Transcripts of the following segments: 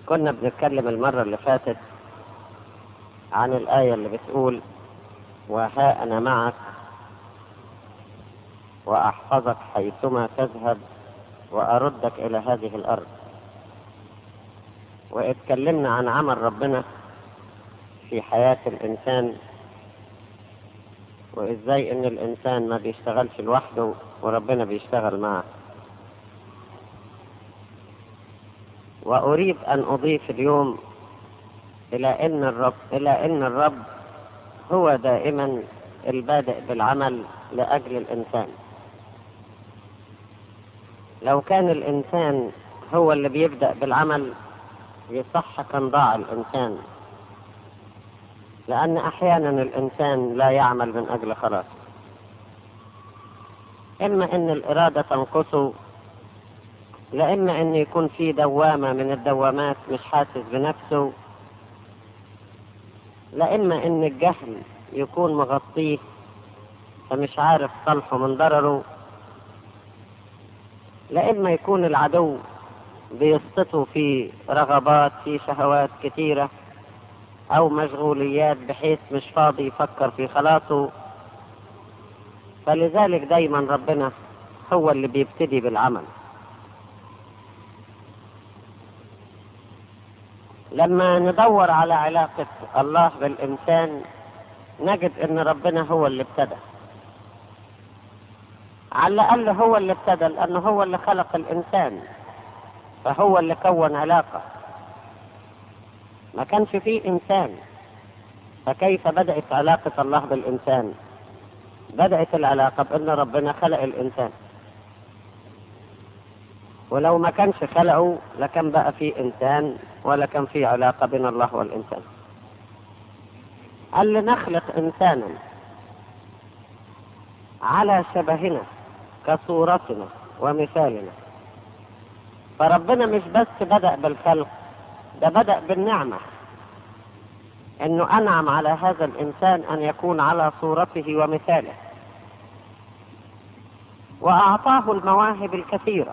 كنا بنتكلم المرة اللي فاتت عن الآية اللي بتقول وها أنا معك وأحفظك حيثما تذهب وأردك إلى هذه الأرض واتكلمنا عن عمل ربنا في حياة الإنسان وإزاي إن الإنسان ما بيشتغلش لوحده وربنا بيشتغل معه وأريد أن أضيف اليوم إلى أن الرب إلى أن الرب هو دائما البادئ بالعمل لأجل الإنسان لو كان الإنسان هو اللي بيبدأ بالعمل يصح كان ضاع الإنسان لأن أحيانا الإنسان لا يعمل من أجل خلاص إما أن الإرادة تنقصه لا إما أن يكون في دوامة من الدوامات مش حاسس بنفسه لا إما أن الجهل يكون مغطيه فمش عارف صلحه من ضرره لا إما يكون العدو بيسقطه في رغبات في شهوات كثيرة أو مشغوليات بحيث مش فاضي يفكر في خلاصه فلذلك دايما ربنا هو اللي بيبتدي بالعمل لما ندور على علاقة الله بالإنسان نجد إن ربنا هو اللي ابتدى على الأقل هو اللي ابتدى لأنه هو اللي خلق الإنسان فهو اللي كون علاقة ما كانش فيه إنسان فكيف بدأت علاقة الله بالإنسان بدأت العلاقة بأن ربنا خلق الإنسان ولو ما كانش خلقه لكان بقى في إنسان ولا كان في علاقة بين الله والإنسان قال لنخلق إنسانا على شبهنا كصورتنا ومثالنا فربنا مش بس بدأ بالخلق ده بدأ بالنعمة انه انعم على هذا الانسان ان يكون على صورته ومثاله واعطاه المواهب الكثيرة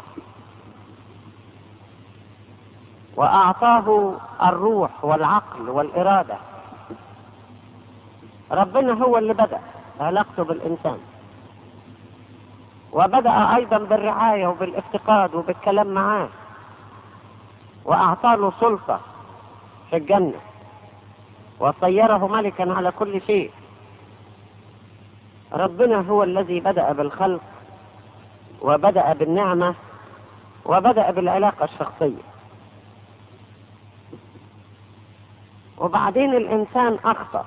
واعطاه الروح والعقل والارادة ربنا هو اللي بدأ علاقته بالانسان وبدأ أيضا بالرعاية وبالافتقاد وبالكلام معاه وأعطى له سلطة في الجنة وصيره ملكا على كل شيء ربنا هو الذي بدأ بالخلق وبدأ بالنعمة وبدأ بالعلاقة الشخصية وبعدين الإنسان أخطأ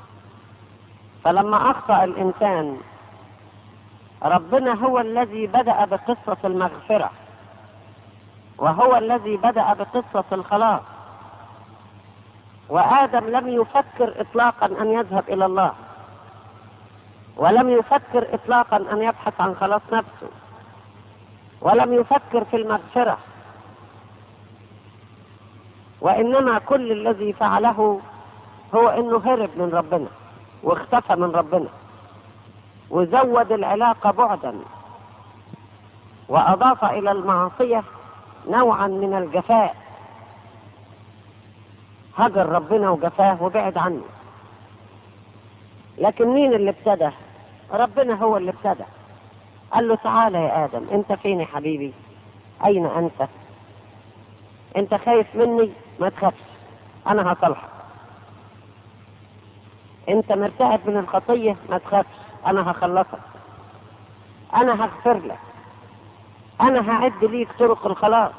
فلما أخطأ الإنسان ربنا هو الذي بدأ بقصة المغفرة وهو الذي بدأ بقصة الخلاص وآدم لم يفكر إطلاقا أن يذهب إلى الله ولم يفكر إطلاقا أن يبحث عن خلاص نفسه ولم يفكر في المغفرة وإنما كل الذي فعله هو أنه هرب من ربنا واختفى من ربنا وزود العلاقة بعدا وأضاف إلى المعصية نوعا من الجفاء هجر ربنا وجفاه وبعد عنه لكن مين اللي ابتدى ربنا هو اللي ابتدى قال له تعالى يا آدم انت فين يا حبيبي أين أنت انت خايف مني ما تخافش أنا هصلحك انت مرتعب من الخطية ما تخافش انا هخلصك انا هغفر لك انا هعد ليك طرق الخلاص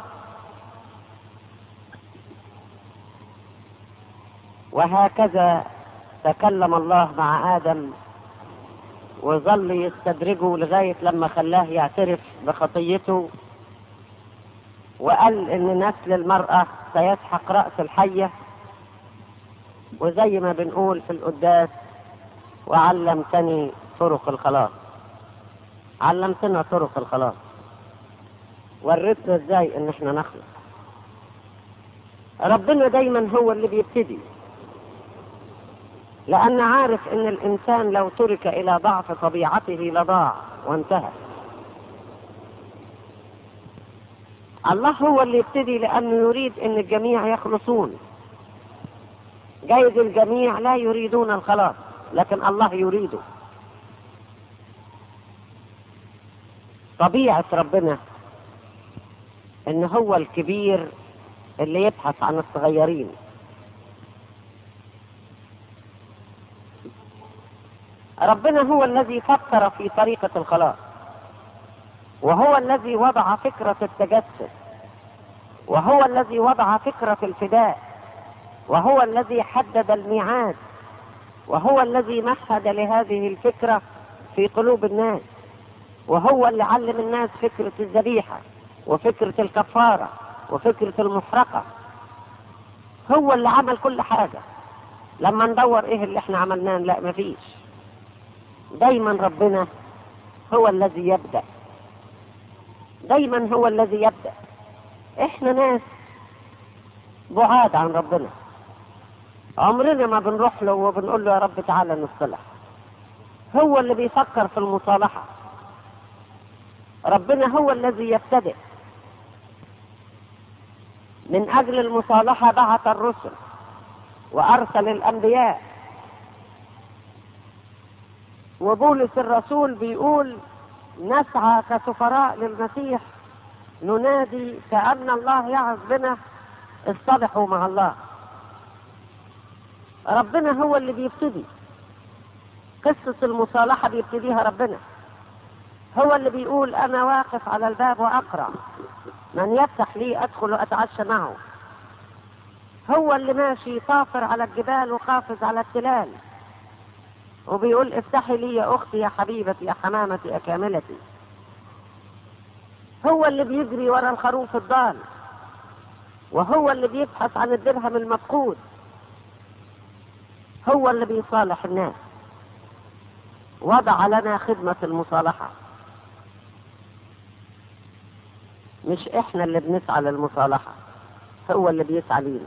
وهكذا تكلم الله مع ادم وظل يستدرجه لغاية لما خلاه يعترف بخطيته وقال ان نسل المرأة سيسحق رأس الحية وزي ما بنقول في القداس وعلمتني طرق الخلاص علمتنا طرق الخلاص وريتنا ازاي ان احنا نخلق ربنا دايما هو اللي بيبتدي لان عارف ان الانسان لو ترك الى ضعف طبيعته لضاع وانتهى الله هو اللي يبتدي لأنه يريد أن الجميع يخلصون جايز الجميع لا يريدون الخلاص لكن الله يريده طبيعة ربنا ان هو الكبير اللي يبحث عن الصغيرين ربنا هو الذي فكر في طريقة الخلاص وهو الذي وضع فكرة التجسد وهو الذي وضع فكرة الفداء وهو الذي حدد الميعاد وهو الذي مهد لهذه الفكرة في قلوب الناس وهو اللي علم الناس فكرة الذبيحة وفكرة الكفارة وفكرة المحرقة هو اللي عمل كل حاجة لما ندور ايه اللي احنا عملناه لا مفيش دايما ربنا هو الذي يبدأ دايما هو الذي يبدأ احنا ناس بعاد عن ربنا عمرنا ما بنروح له وبنقول له يا رب تعالى نصلح هو اللي بيفكر في المصالحة ربنا هو الذي يبتدئ من أجل المصالحة بعث الرسل وأرسل الأنبياء وبولس الرسول بيقول نسعى كسفراء للمسيح ننادي كأن الله يعظ بنا اصطلحوا مع الله ربنا هو اللي بيبتدي قصة المصالحة بيبتديها ربنا هو اللي بيقول أنا واقف على الباب وأقرأ من يفتح لي أدخل وأتعشى معه هو اللي ماشي طافر على الجبال وقافز على التلال وبيقول افتحي لي يا أختي يا حبيبتي يا حمامتي يا كاملتي هو اللي بيجري ورا الخروف الضال وهو اللي بيبحث عن الدرهم المفقود هو اللي بيصالح الناس وضع لنا خدمة المصالحة مش احنا اللي بنسعى للمصالحة هو اللي بيسعى لينا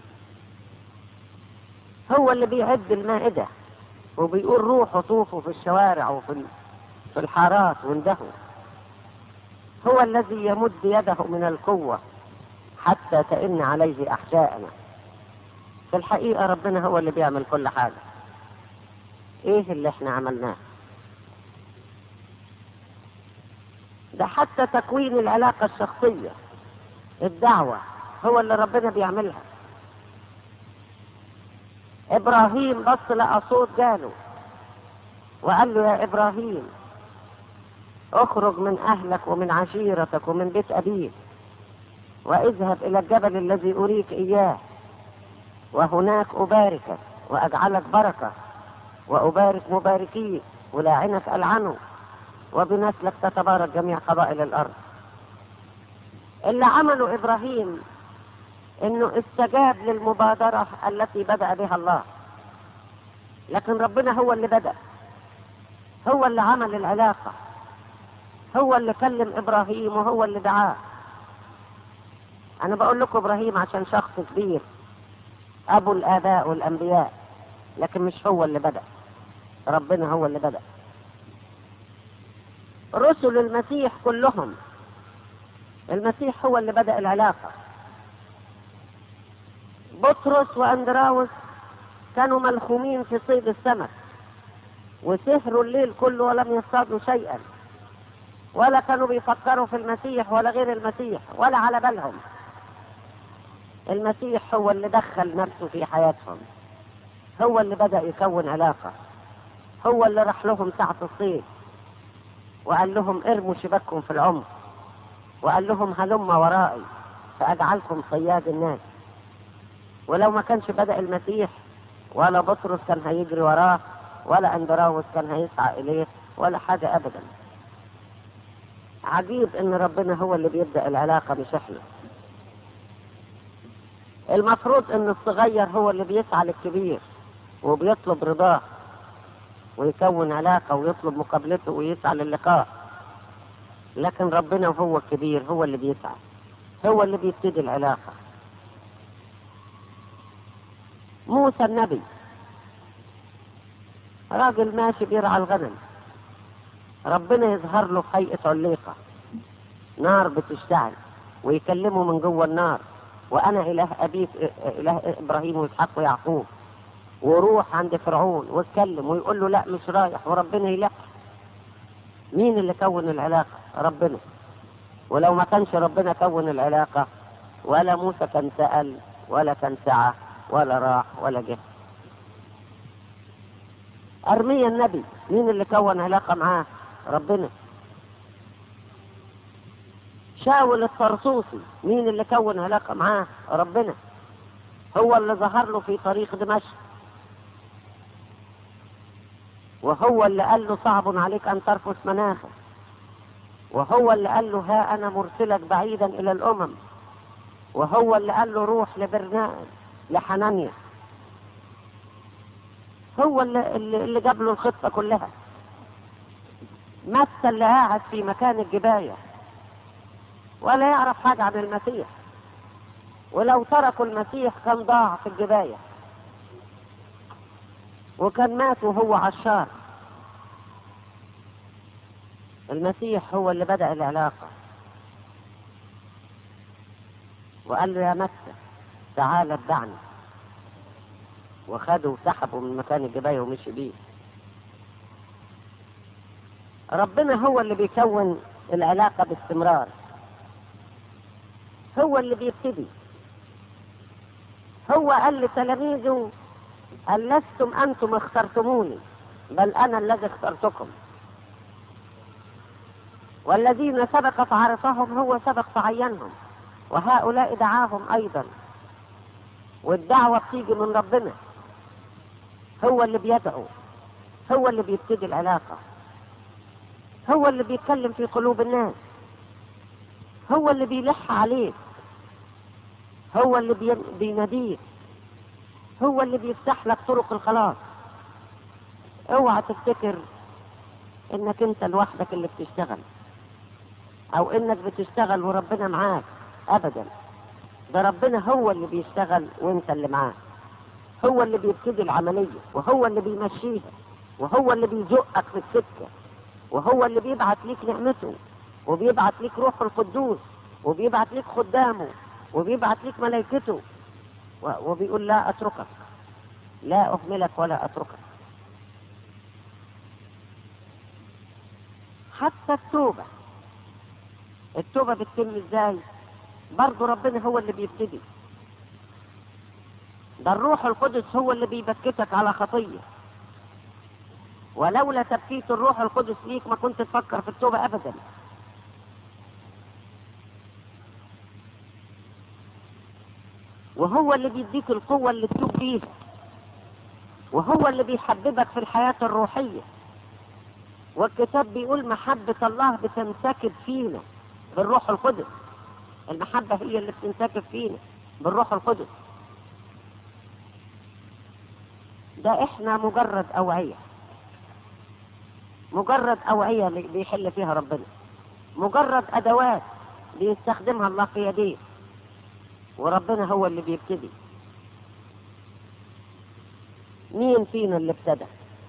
هو اللي بيعد المائدة وبيقول روحوا طوفوا في الشوارع وفي في الحارات واندهوا هو الذي يمد يده من القوة حتى تئن عليه أحشاءنا في الحقيقة ربنا هو اللي بيعمل كل حاجة ايه اللي احنا عملناه ده حتى تكوين العلاقة الشخصية الدعوة هو اللي ربنا بيعملها ابراهيم بص لقى صوت جاله وقال له يا ابراهيم اخرج من اهلك ومن عشيرتك ومن بيت ابيك واذهب الى الجبل الذي اريك اياه وهناك اباركك واجعلك بركه وابارك مباركيك ولاعنك العنه وبنسلك تتبارك جميع قبائل الارض اللي عمله ابراهيم انه استجاب للمبادرة التي بدأ بها الله لكن ربنا هو اللي بدأ هو اللي عمل العلاقة هو اللي كلم ابراهيم وهو اللي دعاه انا بقول لكم ابراهيم عشان شخص كبير ابو الاباء والانبياء لكن مش هو اللي بدأ ربنا هو اللي بدأ رسل المسيح كلهم المسيح هو اللي بدأ العلاقة بطرس واندراوس كانوا ملخومين في صيد السمك وسهروا الليل كله ولم يصطادوا شيئا ولا كانوا بيفكروا في المسيح ولا غير المسيح ولا على بالهم المسيح هو اللي دخل نفسه في حياتهم هو اللي بدأ يكون علاقة هو اللي راح لهم ساعة الصيد وقال لهم ارموا شباككم في العمق وقال لهم هلم ورائي فأجعلكم صياد الناس ولو ما كانش بدأ المسيح ولا بطرس كان هيجري وراه ولا اندراوس كان هيسعى اليه ولا حاجة ابدا عجيب ان ربنا هو اللي بيبدأ العلاقة مش احنا المفروض ان الصغير هو اللي بيسعى للكبير وبيطلب رضاه ويكون علاقة ويطلب مقابلته ويسعى للقاء لكن ربنا هو الكبير هو اللي بيسعى هو اللي بيبتدي العلاقة موسى النبي راجل ماشي بيرعى الغنم ربنا يظهر له في هيئة عليقة نار بتشتعل ويكلمه من جوه النار وانا اله ابيك اله ابراهيم واسحاق ويعقوب وروح عند فرعون واتكلم ويقول له لا مش رايح وربنا يلح مين اللي كون العلاقه ربنا ولو ما كانش ربنا كون العلاقه ولا موسى كان سال ولا كان سعى ولا راح ولا جه ارميا النبي مين اللي كون علاقه معاه ربنا شاول الطرسوسي مين اللي كون علاقة معاه ربنا هو اللي ظهر له في طريق دمشق وهو اللي قال له صعب عليك أن ترفس مناخك وهو اللي قال له ها أنا مرسلك بعيدا إلى الأمم وهو اللي قال له روح لبرناء لحنانيا هو اللي, اللي جاب له الخطة كلها مثل اللي قاعد في مكان الجبايه ولا يعرف حاجة عن المسيح ولو تركوا المسيح كان ضاع في الجباية وكان مات وهو عشار المسيح هو اللي بدأ العلاقة وقال له يا مكة تعال اتبعني وخده وسحبه من مكان الجباية ومشي بيه ربنا هو اللي بيكون العلاقة باستمرار هو اللي بيبتدي هو قال لتلاميذه قال لستم أنتم اخترتموني بل أنا الذي اخترتكم والذين سبق فعرفهم هو سبق فعينهم وهؤلاء دعاهم أيضا والدعوة بتيجي من ربنا هو اللي بيدعو هو اللي بيبتدي العلاقة هو اللي بيتكلم في قلوب الناس هو اللي بيلح عليك هو اللي بي- بيناديك هو اللي بيفتح لك طرق الخلاص اوعى تفتكر انك انت لوحدك اللي بتشتغل او انك بتشتغل وربنا معاك ابدا ده ربنا هو اللي بيشتغل وانت اللي معاه هو اللي بيبتدي العملية وهو اللي بيمشيها وهو اللي بيزقك في السكة وهو اللي بيبعت ليك نعمته وبيبعت ليك روح القدوس وبيبعت ليك خدامه وبيبعت ليك ملائكته و- وبيقول لا اتركك لا اهملك ولا اتركك حتى التوبة التوبة بتتم ازاي برضه ربنا هو اللي بيبتدي ده الروح القدس هو اللي بيبكتك على خطية ولولا تبكيت الروح القدس ليك ما كنت تفكر في التوبة أبدا وهو اللي بيديك القوة اللي تتوب بيها وهو اللي بيحببك في الحياة الروحية والكتاب بيقول محبة الله بتنسكب فينا بالروح القدس المحبة هي اللي بتنسكب فينا بالروح القدس ده احنا مجرد اوعية مجرد اوعية اللي بيحل فيها ربنا مجرد ادوات بيستخدمها الله في يديه وربنا هو اللي بيبتدي مين فينا اللي ابتدى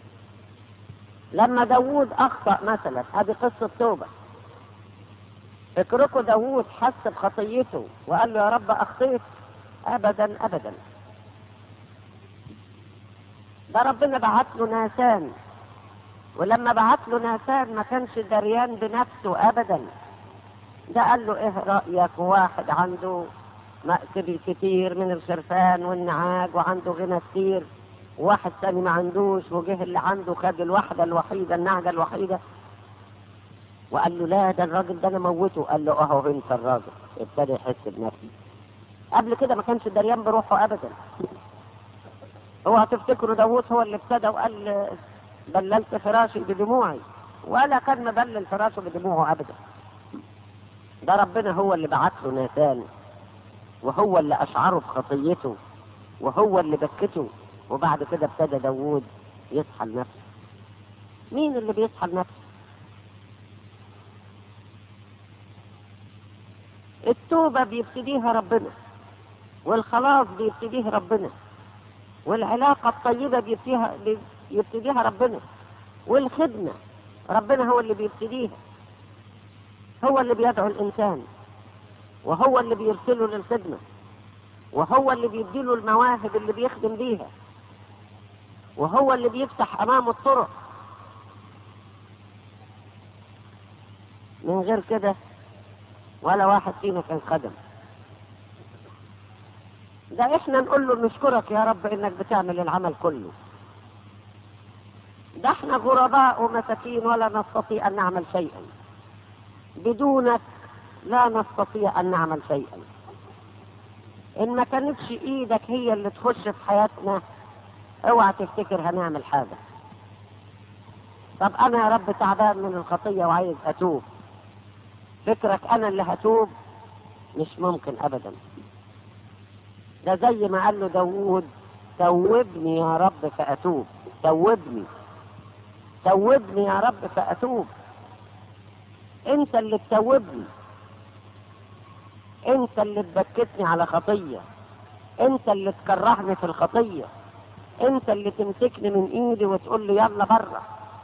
لما داوود اخطأ مثلا هذه قصة توبة فكركم داوود حس بخطيته وقال له يا رب اخطيت ابدا ابدا ده ربنا بعت له ناسان ولما بعت له ناسان ما كانش دريان بنفسه ابدا ده قال له ايه رايك واحد عنده مأكل كتير من الخرفان والنعاج وعنده غنى كتير واحد تاني ما عندوش وجه اللي عنده خد الواحدة الوحيدة النعجة الوحيدة وقال له لا ده الراجل ده انا موته قال له اهو انت الراجل ابتدى يحس بنفسه قبل كده ما كانش دريان بروحه ابدا اوعى تفتكروا داوود هو اللي ابتدى وقال بللت فراشي بدموعي ولا كان مبلل فراشه بدموعه ابدا ده ربنا هو اللي بعت له ناتان وهو اللي اشعره بخطيته وهو اللي بكته وبعد كده ابتدى داوود يصحى لنفسه مين اللي بيصحى لنفسه التوبة بيبتديها ربنا والخلاص بيبتديه ربنا والعلاقة الطيبة بيبتديها بيبتديها ربنا والخدمة ربنا هو اللي بيبتديها هو اللي بيدعو الإنسان وهو اللي بيرسله للخدمة وهو اللي بيديله المواهب اللي بيخدم بيها وهو اللي بيفتح أمامه الطرق من غير كده ولا واحد فينا كان خدم ده احنا نقول له نشكرك يا رب انك بتعمل العمل كله ده احنا غرباء ومساكين ولا نستطيع ان نعمل شيئا بدونك لا نستطيع ان نعمل شيئا ان ما كانتش ايدك هي اللي تخش في حياتنا اوعى تفتكر هنعمل حاجة طب انا يا رب تعبان من الخطية وعايز اتوب فكرك انا اللي هتوب مش ممكن ابدا ده زي ما قال له داوود توبني يا رب فاتوب توبني توبني يا رب فاتوب انت اللي تتوبني انت اللي تبكتني على خطية انت اللي تكرهني في الخطية انت اللي تمسكني من ايدي وتقول لي يلا بره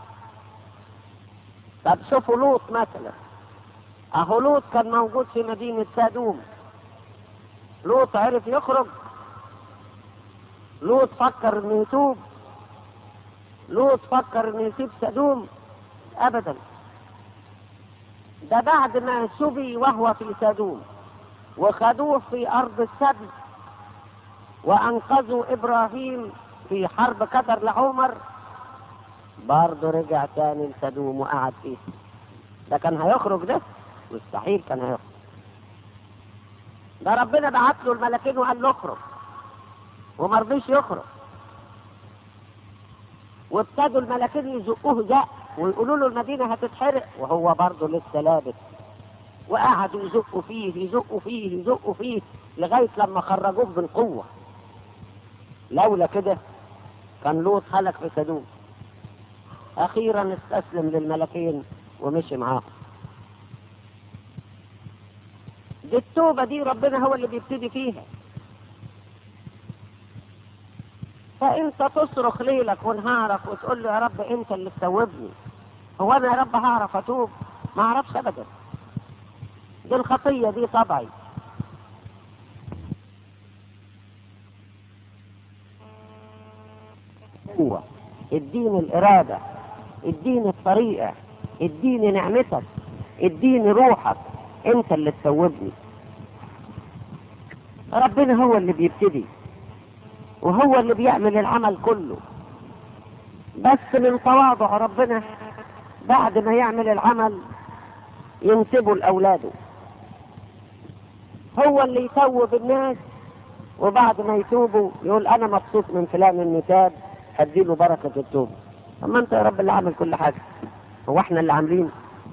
طب شوفوا لوط مثلا اهو لوط كان موجود في مدينة سادوم لوط عرف يخرج لوط فكر انه يتوب لوط فكر انه يسيب سدوم ابدا ده بعد ما سبي وهو في سدوم وخدوه في ارض السبي وانقذوا ابراهيم في حرب قدر لعمر برضه رجع تاني لسدوم وقعد فيه ده كان هيخرج ده مستحيل كان هيخرج ده ربنا بعت له الملكين وقال له اخرج وما رضيش يخرج وابتدوا الملكين يزقوه زق ويقولوا له المدينه هتتحرق وهو برضه لسه لابس وقعدوا يزقوا فيه يزقوا فيه يزقوا فيه لغايه لما خرجوه بالقوه لولا كده كان لوط هلك في سدوم اخيرا استسلم للملكين ومشي معاهم دي التوبة دي ربنا هو اللي بيبتدي فيها فانت تصرخ ليلك ونهارك وتقول له يا رب انت اللي تتوبني هو انا يا رب هعرف اتوب ما اعرفش ابدا دي الخطية دي طبعي هو اديني الارادة اديني الطريقة اديني نعمتك اديني روحك انت اللي تثوبني ربنا هو اللي بيبتدي وهو اللي بيعمل العمل كله بس من تواضع ربنا بعد ما يعمل العمل ينسبه لأولاده هو اللي يتوب الناس وبعد ما يتوبوا يقول انا مبسوط من فلان انه تاب هديله بركة التوبة اما انت يا رب اللي عامل كل حاجة هو احنا اللي عاملين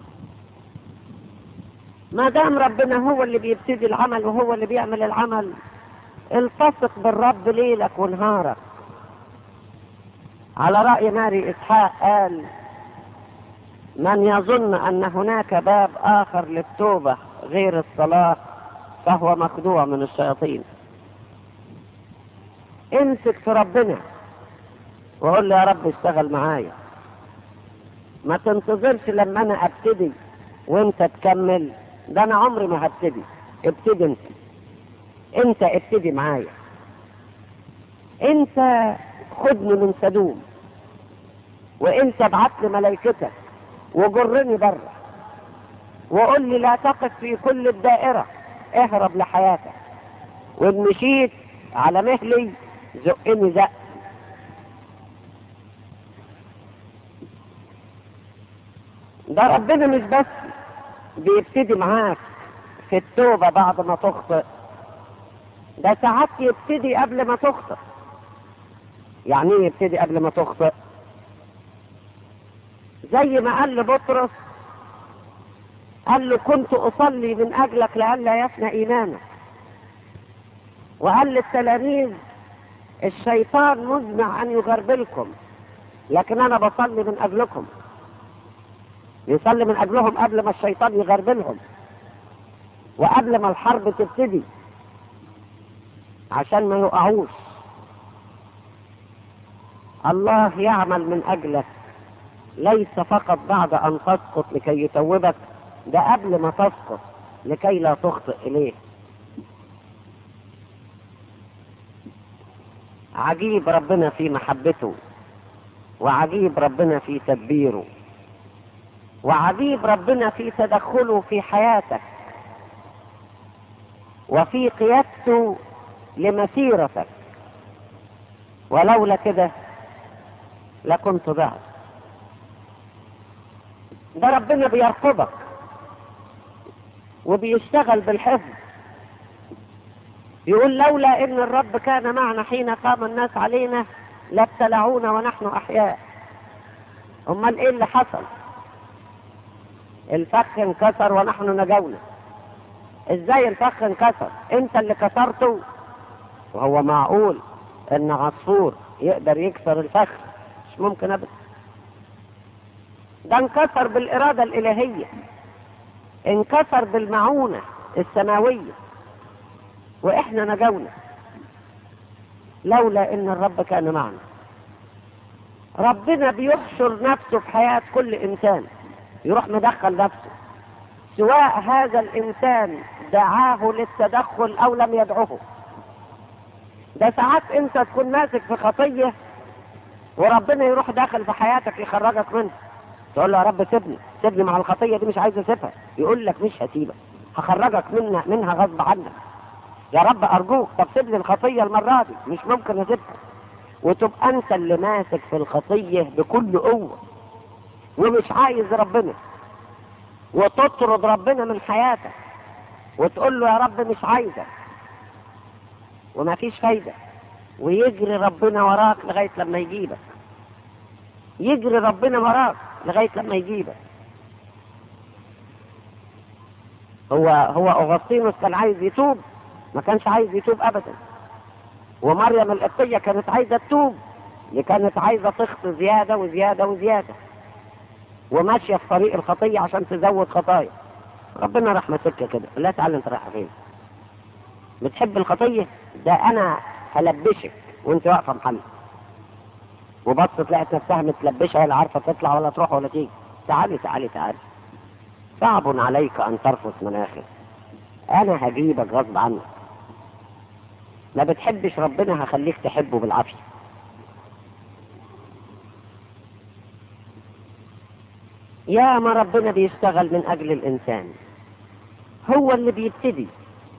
ما دام ربنا هو اللي بيبتدي العمل وهو اللي بيعمل العمل التصق بالرب ليلك ونهارك على رأي ماري إسحاق قال من يظن أن هناك باب آخر للتوبة غير الصلاة فهو مخدوع من الشياطين امسك في ربنا وقول له يا رب اشتغل معايا ما تنتظرش لما انا ابتدي وانت تكمل ده انا عمري ما هبتدي ابتدي انت انت ابتدي معايا انت خدني من سدوم وانت ابعت لي ملائكتك وجرني بره وقول لي لا تقف في كل الدائره اهرب لحياتك وان مشيت على مهلي زقني زق ده ربنا مش بس بيبتدي معاك في التوبة بعد ما تخطئ ده ساعات يبتدي قبل ما تخطئ يعني ايه يبتدي قبل ما تخطئ زي ما قال لبطرس قال له كنت اصلي من اجلك لئلا يفنى ايمانك وقال للتلاميذ الشيطان مزمع ان يغربلكم لكن انا بصلي من اجلكم يصلي من اجلهم قبل ما الشيطان يغربلهم وقبل ما الحرب تبتدي عشان ما يقعوش الله يعمل من اجلك ليس فقط بعد ان تسقط لكي يتوبك ده قبل ما تسقط لكي لا تخطئ إليه عجيب ربنا في محبته وعجيب ربنا في تدبيره وعجيب ربنا في تدخله في حياتك وفي قيادته لمسيرتك ولولا كده لكنت ضعت ده ربنا بيرقبك وبيشتغل بالحفظ يقول لولا ان الرب كان معنا حين قام الناس علينا لابتلعونا ونحن احياء امال ايه اللي حصل الفخ انكسر ونحن نجونا ازاي الفخ انكسر انت اللي كسرته وهو معقول ان عصفور يقدر يكسر الفخ مش ممكن ابدا ده انكسر بالاراده الالهيه انكسر بالمعونه السماويه واحنا نجونا لولا ان الرب كان معنا ربنا بيحشر نفسه في حياه كل انسان يروح مدخل نفسه سواء هذا الانسان دعاه للتدخل او لم يدعه ده ساعات انت تكون ماسك في خطيه وربنا يروح داخل في حياتك يخرجك منها تقول له يا رب سيبني سيبني مع الخطيه دي مش عايز اسيبها يقول لك مش هسيبك هخرجك منها منها غصب عنك يا رب ارجوك طب سيب لي الخطيه المره دي مش ممكن اسيبها وتبقى انت اللي ماسك في الخطيه بكل قوه ومش عايز ربنا وتطرد ربنا من حياتك وتقول له يا رب مش عايزك وما فيش فايده ويجري ربنا وراك لغايه لما يجيبك يجري ربنا وراك لغايه لما يجيبك هو هو اغسطينوس كان عايز يتوب ما كانش عايز يتوب ابدا ومريم القبطيه كانت عايزه تتوب اللي كانت عايزه تخطي زياده وزياده وزياده وماشيه في طريق الخطيه عشان تزود خطايا ربنا راح ماسكها كده لا تعالى انت رايحه فين بتحب الخطيه ده انا هلبشك وانت واقفه محل وبصت لقت نفسها متلبشه ولا عارفه تطلع ولا تروح ولا تيجي تعالي تعالي تعالي صعب عليك ان ترفض مناخك انا هجيبك غصب عنك ما بتحبش ربنا هخليك تحبه بالعافيه يا ما ربنا بيشتغل من اجل الانسان هو اللي بيبتدي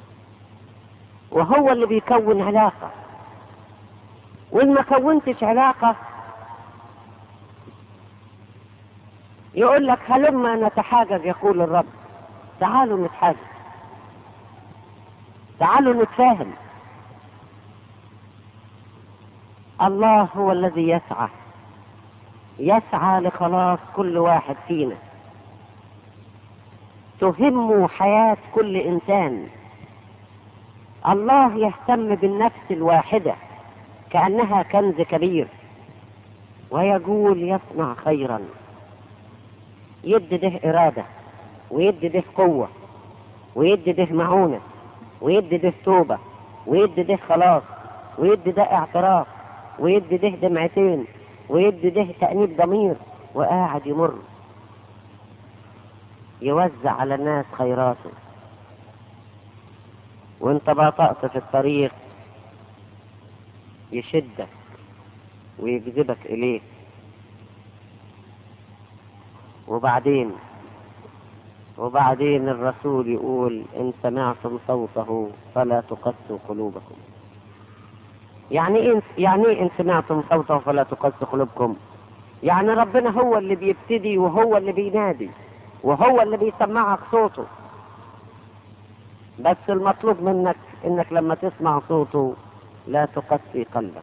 وهو اللي بيكون علاقة وإن ما كونتش علاقة يقول لك هلما نتحاجج يقول الرب تعالوا نتحاجج تعالوا نتفاهم الله هو الذي يسعى يسعى لخلاص كل واحد فينا تهم حياة كل إنسان الله يهتم بالنفس الواحدة كأنها كنز كبير ويقول يصنع خيرا يد ده إرادة ويد ده قوة ويد ده معونة ويد ده توبة ويد ده خلاص ويد ده اعتراف ويد ده دمعتين ويد ده تأنيب ضمير وقاعد يمر يوزع على الناس خيراته وانت بطأت في الطريق يشدك ويجذبك اليه وبعدين وبعدين الرسول يقول ان سمعتم صوته فلا تقسوا قلوبكم يعني ايه يعني ايه ان سمعتم صوته فلا تقسوا قلوبكم يعني ربنا هو اللي بيبتدي وهو اللي بينادي وهو اللي بيسمعك صوته بس المطلوب منك انك لما تسمع صوته لا تقسي قلبك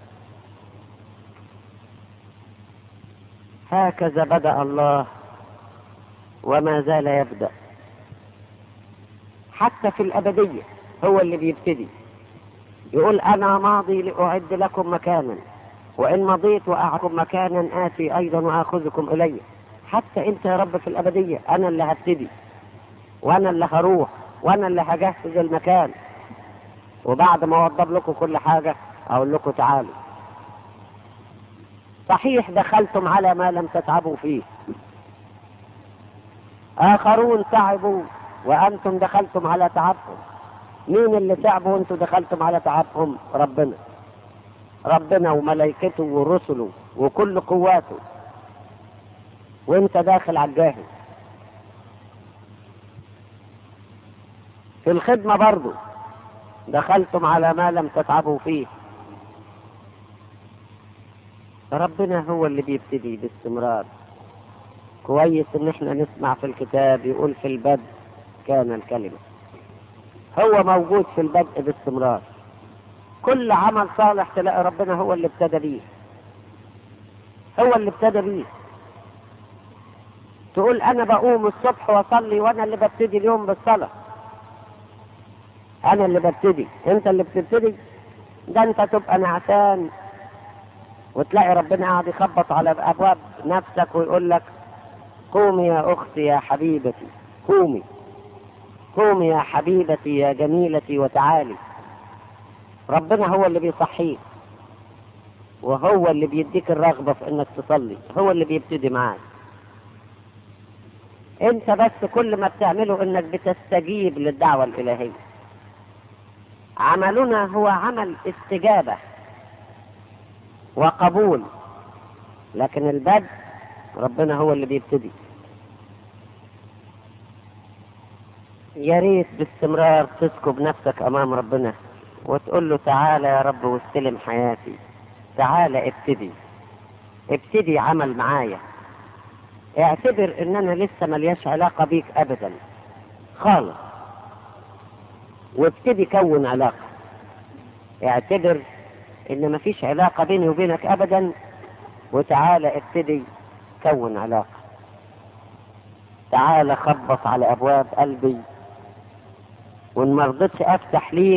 هكذا بدأ الله وما زال يبدأ حتى في الأبدية هو اللي بيبتدي يقول أنا ماضي لأعد لكم مكانا وإن مضيت وأعكم مكانا آتي أيضا وآخذكم إلي حتى أنت يا رب في الأبدية أنا اللي هبتدي وأنا اللي هروح وأنا اللي هجهز المكان وبعد ما أوضب لكم كل حاجة أقول لكم تعالوا صحيح دخلتم على ما لم تتعبوا فيه آخرون تعبوا وأنتم دخلتم على تعبهم مين اللي تعبوا وانتم دخلتم على تعبهم ربنا ربنا وملائكته ورسله وكل قواته وانت داخل على الجاهز في الخدمة برضو دخلتم على ما لم تتعبوا فيه ربنا هو اللي بيبتدي باستمرار كويس ان احنا نسمع في الكتاب يقول في البدء كان الكلمة هو موجود في البدء باستمرار كل عمل صالح تلاقي ربنا هو اللي ابتدى بيه هو اللي ابتدى بيه تقول انا بقوم الصبح واصلي وانا اللي ببتدي اليوم بالصلاة انا اللي ببتدي انت اللي بتبتدي ده انت تبقى نعسان وتلاقي ربنا قاعد يخبط على ابواب نفسك ويقول لك قومي يا اختي يا حبيبتي قومي قومي يا حبيبتي يا جميلتي وتعالي ربنا هو اللي بيصحيك وهو اللي بيديك الرغبة في انك تصلي هو اللي بيبتدي معاك انت بس كل ما بتعمله انك بتستجيب للدعوة الالهية عملنا هو عمل استجابة وقبول لكن البدء ربنا هو اللي بيبتدي يا ريت باستمرار تسكب نفسك امام ربنا وتقول له تعالى يا رب واستلم حياتي تعالى ابتدي ابتدي عمل معايا اعتبر ان انا لسه ملياش علاقة بيك ابدا خالص وابتدي كون علاقة اعتبر ان مفيش علاقة بيني وبينك ابدا وتعالى ابتدي كون علاقة تعالى خبط على ابواب قلبي وان ما رضيتش افتح ليك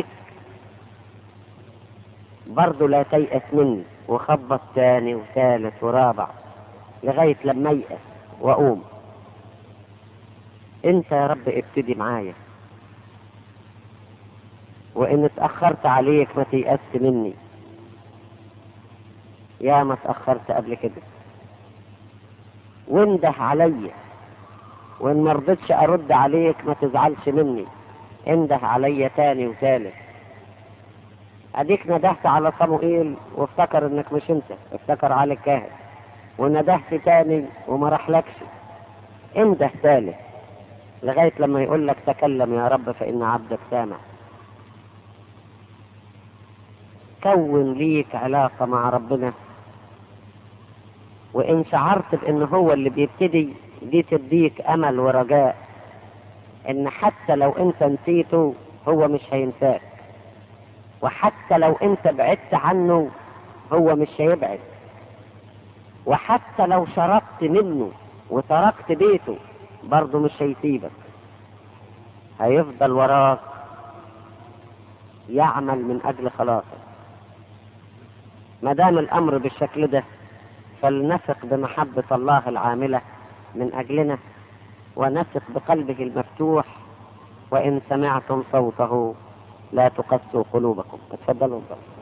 برضه لا تيأس مني وخبط تاني وثالث ورابع لغاية لما يأس وأقوم انت يا رب ابتدي معايا وان اتأخرت عليك ما تيأس مني يا ما اتأخرت قبل كده وانده عليا وان ما رضيتش ارد عليك ما تزعلش مني انده عليا تاني وثالث اديك ندهت على صموئيل وافتكر انك مش انت افتكر على الكاهن وندهت تاني وما راحلكش انده ثالث لغاية لما يقول لك تكلم يا رب فإن عبدك سامع كون ليك علاقة مع ربنا وإن شعرت بأن هو اللي بيبتدي دي تديك أمل ورجاء إن حتى لو أنت نسيته هو مش هينساك وحتى لو أنت بعدت عنه هو مش هيبعد وحتى لو شربت منه وتركت بيته برضه مش هيسيبك هيفضل وراك يعمل من أجل خلاصك ما دام الأمر بالشكل ده فلنثق بمحبة الله العاملة من أجلنا ونثق بقلبه المفتوح وإن سمعتم صوته لا تقسوا قلوبكم اتفضلوا انظروا